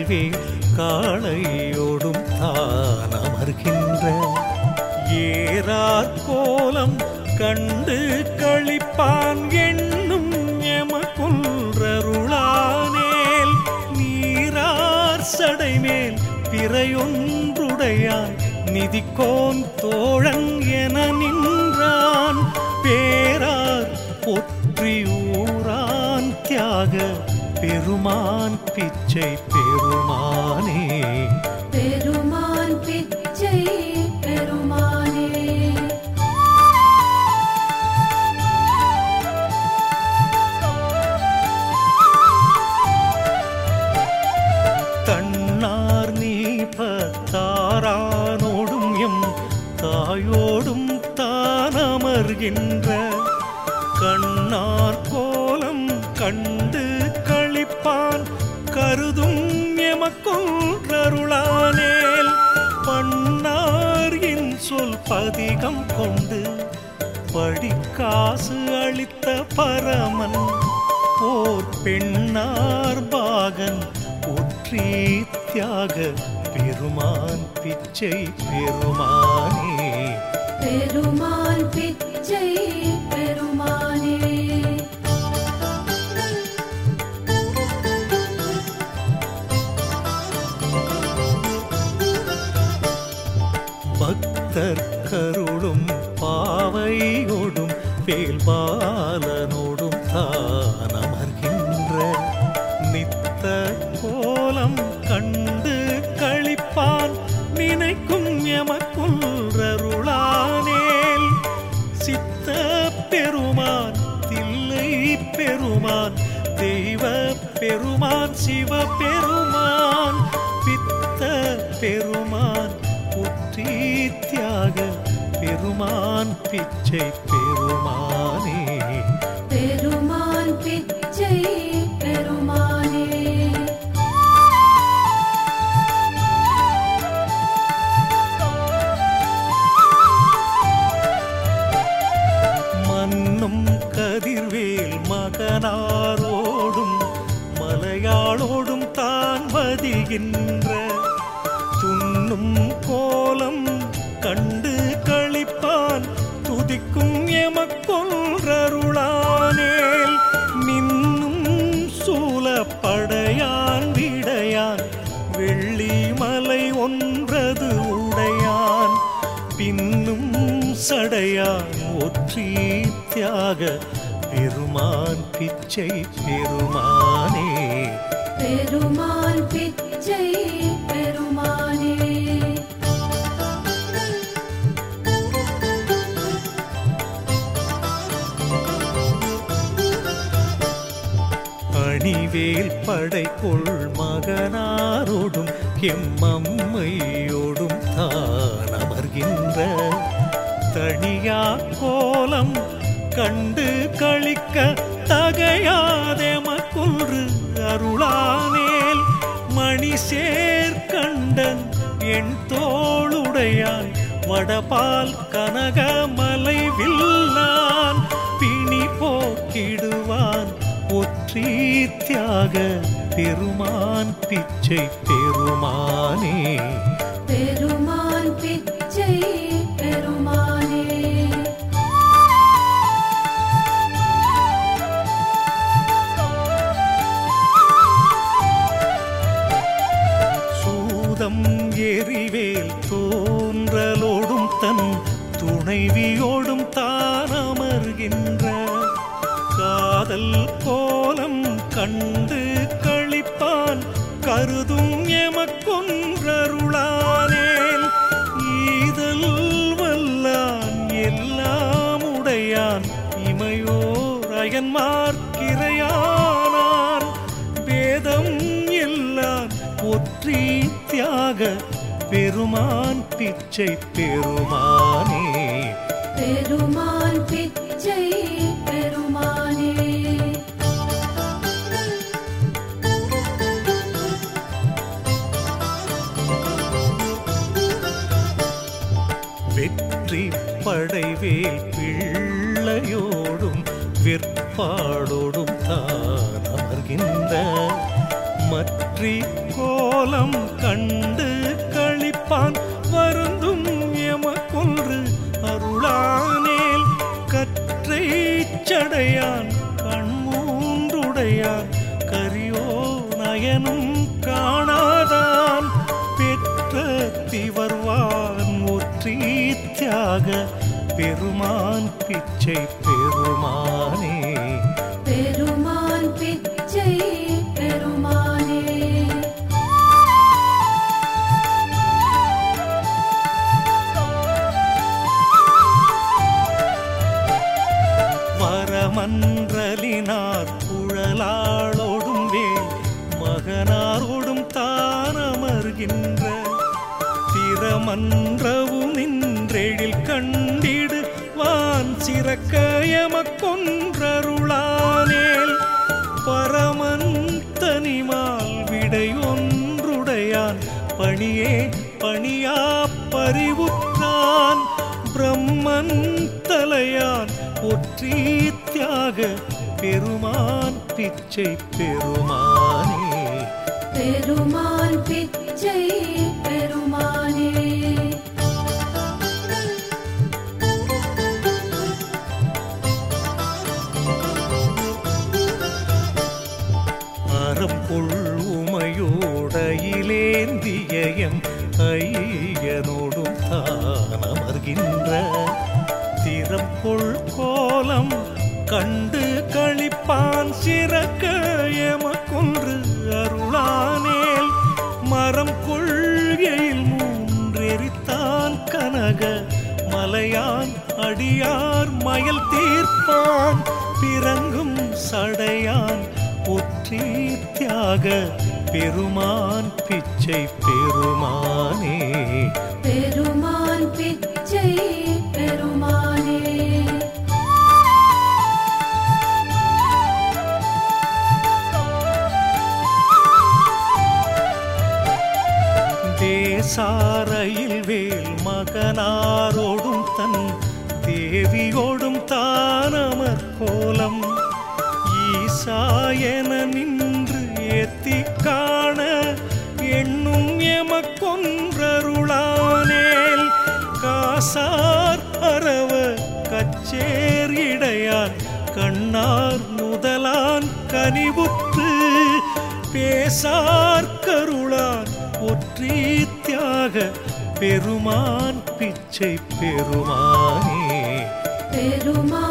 வேல் காளையோடும் தான் அமர்கின்ற ஏறார் கோலம் கண்டு களிப்பான் எண்ணும் எமக்குன்றருளானேல் நீரார் சடைமேல் பிறையொன்றுடையான் நிதிக்கோன் தோழன் என நின்றான் பேரார் பொற்றி ஊரான் தியாக பெருமான் பிச்சை பெருமானே பெருமான் பிச்சை பெருமானே தன்னார் நீ பத்தாரானோடும் எம் தாயோடும் தான் அமர்கின்ற கண்ணார் கோலம் கண்டு களிப்பான் கருதும் எமக்குன்றருளானேல் பண்ணார் என் சொல் பதிகம் கொண்டு படிக்காசு அளித்த பரமன் போர் பெண்ணார் பாகன் ஒற்றி தியாக பெருமான் பிச்சை பெருமானே பெருமான் பிச்சை பெருமானே பக்தர் கருளும் பாவையோடும் வேல்பாலனோடும் தான் அமர்கின்ற நித்த கோலம் கண்டு களிப்பான் நினைக்கும் எமக்குன்றருளானேல் சித்த பெருமான் தில்லை பெருமான் தெய்வ பெருமான் சிவ பெருமான் பித்த பெருமான் புற்றி தியாக பெருமான் பிச்சை பெருமானே பெருமான் பிச்சை பெருமானே மன்னும் கதிர்வேல் மகனாரோடும் மலையாளோடும் தான் வதிகின்ற துன்னும் கோலம் கண்டு களிப்பான் துதிக்கும் எமக்கொன்றருளானேல் நின்னும் சூலப்படையான் விடையான் வெள்ளி மலை ஒன்றது உடையான் பின்னும் சடையான் ஒற்றி தியாக பெருமான் பிச்சை பெருமானே பெருமான் பிச்சை பெருமானே அணிவேல் படைக்குள் மகனாரோடும் எம்மம்மையோடும் தான் அமர்கின்ற தனியா கோலம் கண்டு களிக்க தகையாதெமக்குன்று அருளானேல் மணி சேர்க்கண்டன் என் தோளுடையான் வடபால் கனகமலை வில்லான் பிணி போக்கிடுவான் ஒற்றி தியாக பெருமான் பிச்சை பெருமானே பெருமான் பிச்சை பெருமானே சூதம் எரிவேல் தோன்றலோடும் தன் துணைவியோடும் தான் அமர்கின்ற காதல் கோலம் கண்டு களிப்பான் கருதும் எமக்கொன்றருளானேல் ஈதல் வல்லான் எல்லாம் உடையான் இமையோர் அயன்மார்க்கிரையானான் வேதம் எல்லாம் ஒற்றி தியாக பெருமான் பிச்சை பெருமானே பெருமான் பிச்சை பெருமானே வெற்றி படைவேல் பிள்ளையோடும் விற்பாடோடும் தான் அமர்கின்ற மற்றி கோலம் கண்டு களிப்பான் வருந்தும் எமக்கொன்று அருளானேல் கற்றை சடையான் கண்மூன்றுடையான் கரியோ நயனும் காணாதான் பெற்ற திவர்வான் ஒற்றி தியாக பெருமான் பிச்சை பெருமானே பெருமான் பிச்சை பெருமானே வரமன்றலினார் குழலாளோடும் வேல் மகனாரோடும் தானமர்கின்ற திறமன்றவு நின்றெழில் கண்டிடு வான் சிறக்க எமக்கொன்றருளானேல் பரமன் தனிமால் விடையொன்றுடையான் பணியே பணியா பறிவுற்றான் பிரம்மன் தலையான் ஒற்றி தியாக பெருமான் பிச்சை பெருமானே பெருமான் பிச்சை பெருமானே அறம்பொள் உமையோடையிலேந்தியம் ஐயனோடும் தானமர்கின்ற திறம்பொள் கோலம் கண்டு களிப்பான் சிறக்க எமக்கொன்று அருளானேல் மரம் கொள்கையில் மூன்றெரித்தான் கனக மலையான் அடியார் மயல் தீர்ப்பான் பிறங்கும் சடையான் ஒற்றி தியாக பெருமான் பிச்சை பெருமானே பெருமான் பிச்சை பெருமானே தேசாரையில் வேல் மகனாரோடும் தன் தேவியோடும் தானமர் கோலம் ஈசாயன நின்று ஏத்தி காண எண்ணும் எமக்கொன்றருளானேல் காசார் அரவ கச்சேர் இடையான் கண்ணார் முதலான் கனிவுற்று பேசார் கருளான் ஒற்றி தியாக பெருமான் பிச்சை பெருமானே பெருமான்